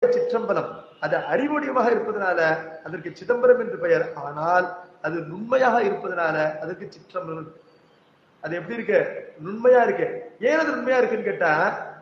சிற்றம்பலம் அது அறிவொடியமாக இருப்பதனால அதற்கு சிதம்பரம் என்று பெயர் ஆனால் அது நுண்மையாக இருப்பதனால அதற்கு சிற்றம்பலம் அது எப்படி இருக்கு நுண்மையா இருக்கு ஏன் அது நுண்மையா இருக்குன்னு கேட்டா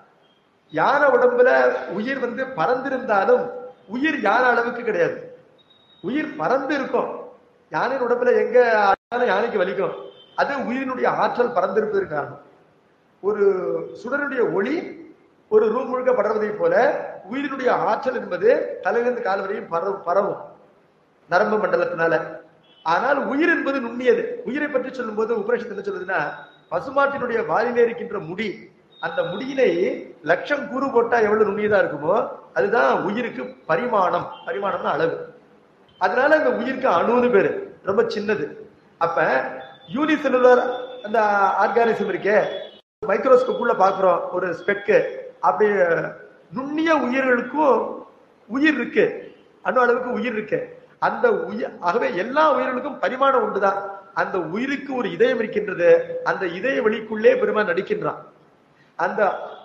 யானை உடம்புல உயிர் வந்து பறந்திருந்தாலும் உயிர் யானை அளவுக்கு கிடையாது உயிர் பறந்து இருக்கும் யானையின் உடம்புல எங்க ஆனாலும் யானைக்கு வலிக்கும் அது உயிரினுடைய ஆற்றல் பறந்திருப்பதற்கு காரணம் ஒரு சுடருடைய ஒளி ஒரு ரூம் முழுக்க படர்வதை போல உயிரினுடைய ஆற்றல் என்பது தலையிலிருந்து கால் வரையும் பரவும் பரவும் நரம்பு மண்டலத்தினால ஆனால் உயிர் என்பது நுண்ணியது உயிரை பற்றி சொல்லும்போது உபனிஷத்து என்ன சொல்லுதுன்னா பசுமாட்டினுடைய வாலிலே இருக்கின்ற முடி அந்த முடியிலே லட்சம் கூறு போட்டா எவ்வளவு நுண்ணியதா இருக்குமோ அதுதான் உயிருக்கு பரிமாணம் பரிமாணம்னா அளவு அதனால இந்த உயிருக்கு அணுன்னு பேரு ரொம்ப சின்னது அப்ப யூனிசெல்லுலர் அந்த ஆர்கானிசம் இருக்கே மைக்ரோஸ்கோப் உள்ள பாக்குறோம் ஒரு ஸ்பெக்கு அப்படி நுண்ணிய உயிர்களுக்கும் உயிர் இருக்கு அணு அளவுக்கு உயிர் இருக்கு அந்த உயிர் ஆகவே எல்லா உயிர்களுக்கும் பரிமாணம் உண்டுதான் அந்த உயிருக்கு ஒரு இதயம் இருக்கின்றது அந்த இதய வெளிக்குள்ளே பெருமான் நடிக்கின்றான் அந்த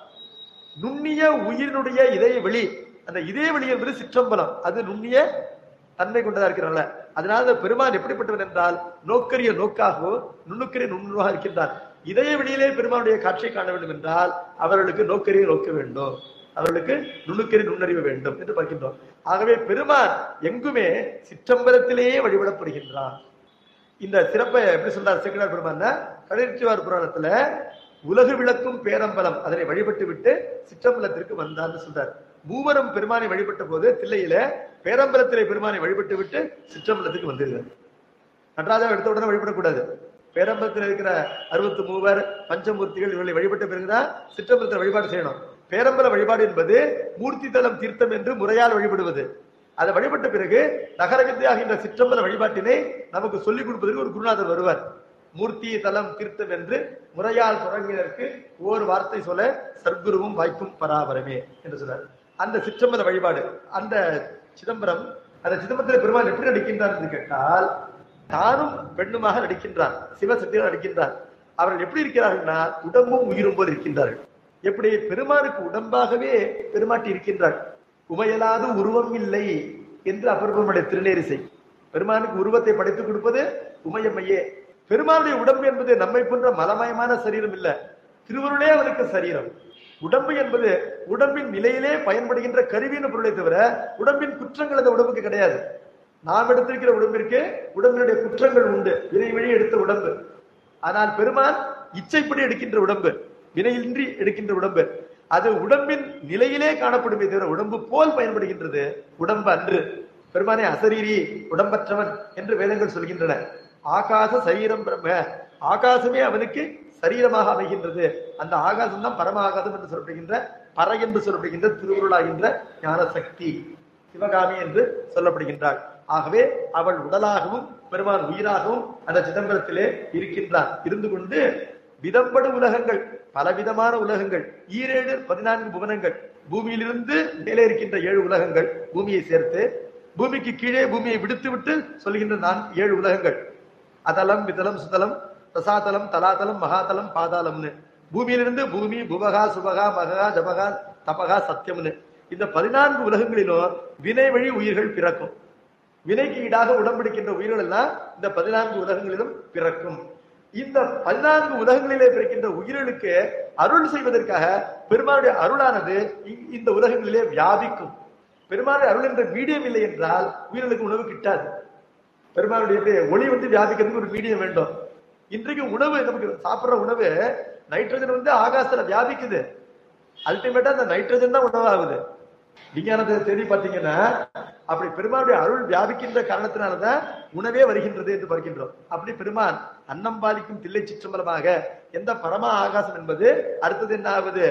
நுண்ணிய உயிரினுடைய இதய வெளி அந்த இதய வெளி என்பது சிற்றம்பலம் அது நுண்ணிய தன்மை கொண்டதா இருக்கிறனால அதனால அந்த பெருமான் எப்படிப்பட்டவன் என்றால் நோக்கரிய நோக்காகவோ நுண்ணுக்கரிய நுண்ணுவாக இருக்கின்றான் இதய வெளியிலே பெருமானுடைய காட்சியை காண வேண்டும் என்றால் அவர்களுக்கு நோக்கரிய நோக்க வேண்டும் அவர்களுக்கு நுணுக்கரிய நுண்ணறிவு வேண்டும் என்று பார்க்கின்றோம் ஆகவே பெருமான் எங்குமே சிற்றம்பலத்திலேயே வழிபடப்படுகின்றான் இந்த சிறப்பை எப்படி சொல்றார் சேக்கடார் பெருமான் கடைச்சிவார் புராணத்துல உலகு விளக்கும் பேரம்பலம் அதனை வழிபட்டு விட்டு சிற்றம்பலத்திற்கு வந்தார்னு சொல்றார் மூவரும் பெருமானை வழிபட்ட போது தில்லையில பேரம்பலத்திலே பெருமானை வழிபட்டு விட்டு சிற்றம்பலத்துக்கு வந்துருக்கார் நடராஜா எடுத்த உடனே வழிபடக்கூடாது பேரம்பலத்தில் இருக்கிற அறுபத்து மூவர் பஞ்சமூர்த்திகள் இவர்களை வழிபட்ட பிறகுதான் சிற்றம்பலத்தில் வழிபாடு செய்யணும் பேரம்பல வழிபாடு என்பது மூர்த்தி தலம் தீர்த்தம் என்று முறையால் வழிபடுவது அதை வழிபட்ட பிறகு நகரகத்தையாகின்ற சிற்றம்பல வழிபாட்டினை நமக்கு சொல்லிக் கொடுப்பதற்கு ஒரு குருநாதர் வருவார் மூர்த்தி தலம் தீர்த்தம் என்று முறையால் தொடங்கினருக்கு ஓர் வார்த்தை சொல்ல சர்க்குருவும் வாய்க்கும் பராபரமே என்று சொல்றார் அந்த சிற்றம்பல வழிபாடு அந்த சிதம்பரம் அந்த சிதம்பரத்தில் பெருமான் எப்படி நடிக்கின்றார் என்று கேட்டால் தானும் பெண்ணுமாக நடிக்கின்றார் சிவசக்தியாக நடிக்கின்றார் அவர்கள் எப்படி இருக்கிறார்கள்னா உடம்பும் உயிரும் போல் இருக்கின்றார்கள் எப்படி பெருமானுக்கு உடம்பாகவே பெருமாட்டி இருக்கின்றார் உமையலாது உருவம் இல்லை என்று அப்பெருமானுடைய திருநேரிசை பெருமானுக்கு உருவத்தை படைத்துக் கொடுப்பது உமையம்மையே பெருமானுடைய உடம்பு என்பது நம்மை போன்ற மலமயமான சரீரம் இல்ல திருவருளே அவனுக்கு சரீரம் உடம்பு என்பது உடம்பின் நிலையிலே பயன்படுகின்ற கருவியின் பொருளை தவிர உடம்பின் குற்றங்கள் அந்த உடம்புக்கு கிடையாது நாம் எடுத்திருக்கிற உடம்பிற்கு உடம்பினுடைய குற்றங்கள் உண்டு வினை வழி எடுத்த உடம்பு ஆனால் பெருமான் இச்சைப்படி எடுக்கின்ற உடம்பு வினையின்றி எடுக்கின்ற உடம்பு அது உடம்பின் நிலையிலே காணப்படுமே தவிர உடம்பு போல் பயன்படுகின்றது உடம்பு அன்று பெருமானே அசரீரி உடம்பற்றவன் என்று வேதங்கள் சொல்கின்றன ஆகாச சரீரம் பிரம்ம ஆகாசமே அவனுக்கு சரீரமாக அமைகின்றது அந்த ஆகாசம் தான் பரம ஆகாசம் என்று சொல்லப்படுகின்ற பற என்று சொல்லப்படுகின்ற திருவுருளாகின்ற ஞான சக்தி சிவகாமி என்று சொல்லப்படுகின்றாள் ஆகவே அவள் உடலாகவும் பெருமான் உயிராகவும் அந்த சிதம்பரத்திலே இருக்கின்றான் இருந்து கொண்டு விதம்படு உலகங்கள் பலவிதமான உலகங்கள் ஈரேழு பதினான்கு புவனங்கள் பூமியிலிருந்து மேலே இருக்கின்ற ஏழு உலகங்கள் பூமியை சேர்த்து பூமிக்கு கீழே பூமியை விடுத்து விட்டு சொல்கின்ற நான் ஏழு உலகங்கள் அதலம் விதலம் சுதலம் ரசாதலம் தலாதலம் மகாதலம் பாதாளம்னு பூமியிலிருந்து பூமி புவகா சுபகா மகா ஜபகா தபகா சத்தியம்னு இந்த பதினான்கு உலகங்களிலும் வினை வழி உயிர்கள் பிறக்கும் வினைக்கு ஈடாக உடம்பிடிக்கின்ற உயிர்கள் எல்லாம் இந்த பதினான்கு உலகங்களிலும் பிறக்கும் இந்த பதினான்கு உலகங்களிலே பிறக்கின்ற உயிர்களுக்கு அருள் செய்வதற்காக பெருமானுடைய அருளானது இ- இந்த உலகங்களிலே வியாபிக்கும் பெருமானுடைய அருள் என்ற மீடியம் இல்லை என்றால் உயிர்களுக்கு உணவு கிட்டாது பெருமானுடைய இப்படி ஒளி வந்து வியாபிக்கிறதுக்கு ஒரு மீடியம் வேண்டும் இன்றைக்கு உணவு நமக்கு சாப்பிடுற உணவு நைட்ரஜன் வந்து ஆகாசத்துல வியாபிக்குது அல்டிமேட்டா அந்த நைட்ரஜன் தான் உணவாகுது விஞ்ஞானத்தை தேடி பார்த்தீங்கன்னா அப்படி பெருமானுடைய அருள் வியாபிக்கின்ற காரணத்தினாலதான் உணவே வருகின்றது என்று பார்க்கின்றோம் அப்படி பெருமான் அன்னம் பாலிக்கும் தில்லை சிற்றம்பலமாக எந்த பரம ஆகாசம் என்பது அடுத்தது என்ன ஆகுது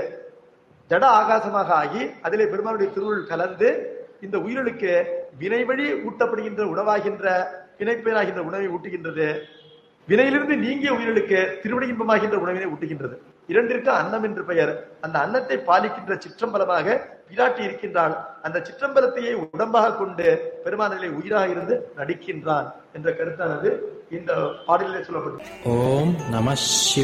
ஜட ஆகாசமாக ஆகி அதிலே பெருமானுடைய திருவுள் கலந்து இந்த உயிர்களுக்கு வினை வழி ஊட்டப்படுகின்ற உணவாகின்ற வினைப்பெயராகின்ற உணவை ஊட்டுகின்றது வினையிலிருந்து நீங்கிய உயிர்களுக்கு திருவிடை இன்பமாகின்ற உணவினை ஊட்டுகின்றது இரண்டிற்கு அன்னம் என்று பெயர் அந்த அன்னத்தை பாலிக்கின்ற சிற்றம்பலமாக பிராட்டி இருக்கின்றாள் அந்த சிற்றம்பலத்தையே உடம்பாக கொண்டு பெருமானிலே உயிராக இருந்து நடிக்கின்றான் என்ற கருத்தானது இந்த பாடலிலே சொல்லப்பட்டது ஓம் நம சிவாய